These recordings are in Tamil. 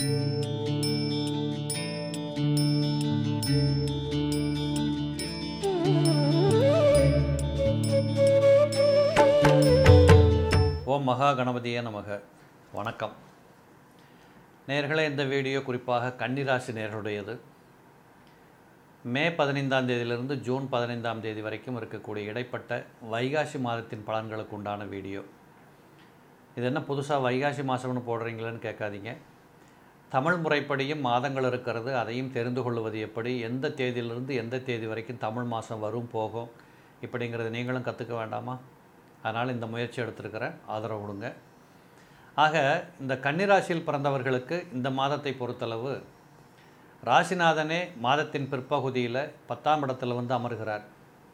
ஓம் மகா கணபதியே நமக வணக்கம் நேர்களே இந்த வீடியோ குறிப்பாக கன்னிராசி நேர்களுடையது மே பதினைந்தாம் தேதியிலிருந்து ஜூன் பதினைந்தாம் தேதி வரைக்கும் இருக்கக்கூடிய இடைப்பட்ட வைகாசி மாதத்தின் பலன்களுக்கு உண்டான வீடியோ இது என்ன புதுசாக வைகாசி மாதம்னு போடுறீங்களேன்னு கேட்காதீங்க தமிழ் முறைப்படியும் மாதங்கள் இருக்கிறது அதையும் தெரிந்து கொள்வது எப்படி எந்த தேதியிலிருந்து எந்த தேதி வரைக்கும் தமிழ் மாதம் வரும் போகும் இப்படிங்கிறது நீங்களும் கற்றுக்க வேண்டாமா அதனால் இந்த முயற்சி எடுத்திருக்கிறேன் ஆதரவு கொடுங்க ஆக இந்த கன்னிராசியில் பிறந்தவர்களுக்கு இந்த மாதத்தை பொறுத்தளவு ராசிநாதனே மாதத்தின் பிற்பகுதியில் பத்தாம் இடத்துல வந்து அமர்கிறார்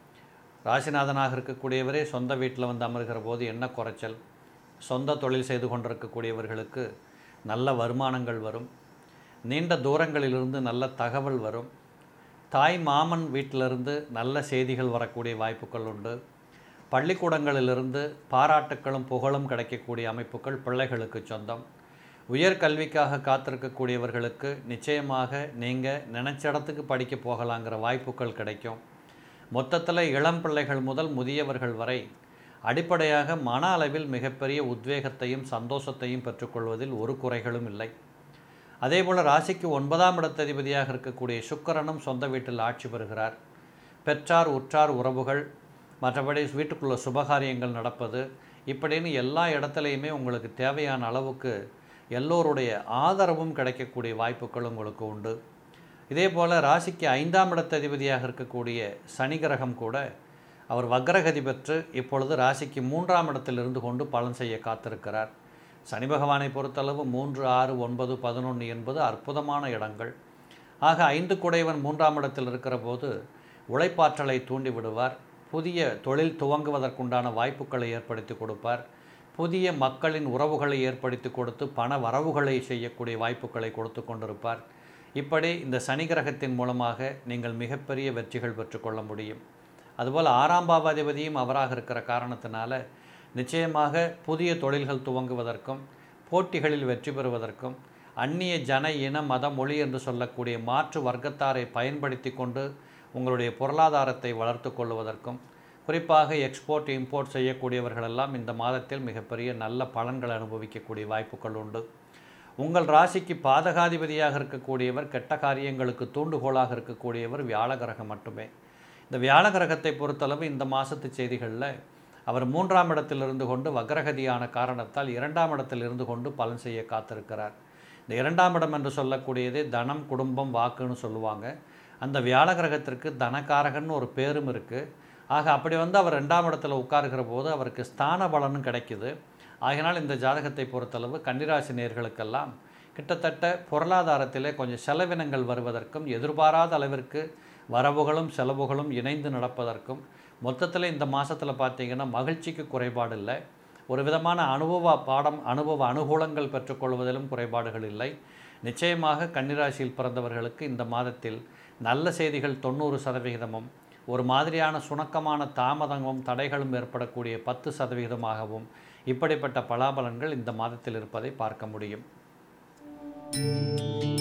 ராசிநாதனாக இருக்கக்கூடியவரே சொந்த வீட்டில் வந்து அமர்கிற போது என்ன குறைச்சல் சொந்த தொழில் செய்து கொண்டிருக்கக்கூடியவர்களுக்கு நல்ல வருமானங்கள் வரும் நீண்ட தூரங்களிலிருந்து நல்ல தகவல் வரும் தாய் மாமன் வீட்டிலிருந்து நல்ல செய்திகள் வரக்கூடிய வாய்ப்புகள் உண்டு பள்ளிக்கூடங்களிலிருந்து பாராட்டுக்களும் புகழும் கிடைக்கக்கூடிய அமைப்புகள் பிள்ளைகளுக்கு சொந்தம் உயர்கல்விக்காக காத்திருக்கக்கூடியவர்களுக்கு நிச்சயமாக நீங்கள் நினச்ச இடத்துக்கு படிக்க போகலாங்கிற வாய்ப்புகள் கிடைக்கும் மொத்தத்தில் இளம் பிள்ளைகள் முதல் முதியவர்கள் வரை அடிப்படையாக மன அளவில் மிகப்பெரிய உத்வேகத்தையும் சந்தோஷத்தையும் பெற்றுக்கொள்வதில் ஒரு குறைகளும் இல்லை அதேபோல் ராசிக்கு ஒன்பதாம் இடத்ததிபதியாக இருக்கக்கூடிய சுக்கிரனும் சொந்த வீட்டில் ஆட்சி பெறுகிறார் பெற்றார் உற்றார் உறவுகள் மற்றபடி வீட்டுக்குள்ள சுபகாரியங்கள் நடப்பது இப்படின்னு எல்லா இடத்துலையுமே உங்களுக்கு தேவையான அளவுக்கு எல்லோருடைய ஆதரவும் கிடைக்கக்கூடிய வாய்ப்புகள் உங்களுக்கு உண்டு இதே போல் ராசிக்கு ஐந்தாம் இடத்ததிபதியாக இருக்கக்கூடிய சனி கிரகம் கூட அவர் வக்ரகதி பெற்று இப்பொழுது ராசிக்கு மூன்றாம் இடத்தில் இருந்து கொண்டு பலன் செய்ய காத்திருக்கிறார் சனி பகவானை பொறுத்தளவு மூன்று ஆறு ஒன்பது பதினொன்று என்பது அற்புதமான இடங்கள் ஆக ஐந்து குடைவன் மூன்றாம் இடத்தில் இருக்கிற போது உழைப்பாற்றலை தூண்டி விடுவார் புதிய தொழில் துவங்குவதற்குண்டான வாய்ப்புகளை ஏற்படுத்தி கொடுப்பார் புதிய மக்களின் உறவுகளை ஏற்படுத்தி கொடுத்து பண வரவுகளை செய்யக்கூடிய வாய்ப்புகளை கொடுத்து கொண்டிருப்பார் இப்படி இந்த சனி கிரகத்தின் மூலமாக நீங்கள் மிகப்பெரிய வெற்றிகள் பெற்றுக்கொள்ள முடியும் அதுபோல் ஆறாம் பாவாதிபதியும் அவராக இருக்கிற காரணத்தினால நிச்சயமாக புதிய தொழில்கள் துவங்குவதற்கும் போட்டிகளில் வெற்றி பெறுவதற்கும் அந்நிய ஜன இன மத மொழி என்று சொல்லக்கூடிய மாற்று வர்க்கத்தாரை பயன்படுத்தி கொண்டு உங்களுடைய பொருளாதாரத்தை வளர்த்து கொள்வதற்கும் குறிப்பாக எக்ஸ்போர்ட் இம்போர்ட் செய்யக்கூடியவர்களெல்லாம் இந்த மாதத்தில் மிகப்பெரிய நல்ல பலன்களை அனுபவிக்கக்கூடிய வாய்ப்புகள் உண்டு உங்கள் ராசிக்கு பாதகாதிபதியாக இருக்கக்கூடியவர் கெட்ட காரியங்களுக்கு தூண்டுகோலாக இருக்கக்கூடியவர் வியாழ கிரகம் மட்டுமே இந்த வியாழ கிரகத்தை பொறுத்தளவு இந்த மாதத்து செய்திகளில் அவர் மூன்றாம் இடத்தில் இருந்து கொண்டு வக்ரகதியான காரணத்தால் இரண்டாம் இடத்தில் இருந்து கொண்டு பலன் செய்ய காத்திருக்கிறார் இந்த இரண்டாம் இடம் என்று சொல்லக்கூடியதே தனம் குடும்பம் வாக்குன்னு சொல்லுவாங்க அந்த வியாழ கிரகத்திற்கு தனக்காரகன்னு ஒரு பேரும் இருக்குது ஆக அப்படி வந்து அவர் ரெண்டாம் இடத்துல உட்காருகிற போது அவருக்கு ஸ்தான பலனும் கிடைக்குது ஆகினால் இந்த ஜாதகத்தை பொறுத்தளவு கன்னிராசி நேர்களுக்கெல்லாம் கிட்டத்தட்ட பொருளாதாரத்திலே கொஞ்சம் செலவினங்கள் வருவதற்கும் எதிர்பாராத அளவிற்கு வரவுகளும் செலவுகளும் இணைந்து நடப்பதற்கும் மொத்தத்தில் இந்த மாதத்தில் பார்த்தீங்கன்னா மகிழ்ச்சிக்கு குறைபாடு இல்லை ஒரு விதமான அனுபவ பாடம் அனுபவ அனுகூலங்கள் பெற்றுக்கொள்வதிலும் குறைபாடுகள் இல்லை நிச்சயமாக கன்னிராசியில் பிறந்தவர்களுக்கு இந்த மாதத்தில் நல்ல செய்திகள் தொண்ணூறு சதவிகிதமும் ஒரு மாதிரியான சுணக்கமான தாமதமும் தடைகளும் ஏற்படக்கூடிய பத்து சதவிகிதமாகவும் இப்படிப்பட்ட பலாபலன்கள் இந்த மாதத்தில் இருப்பதை பார்க்க முடியும்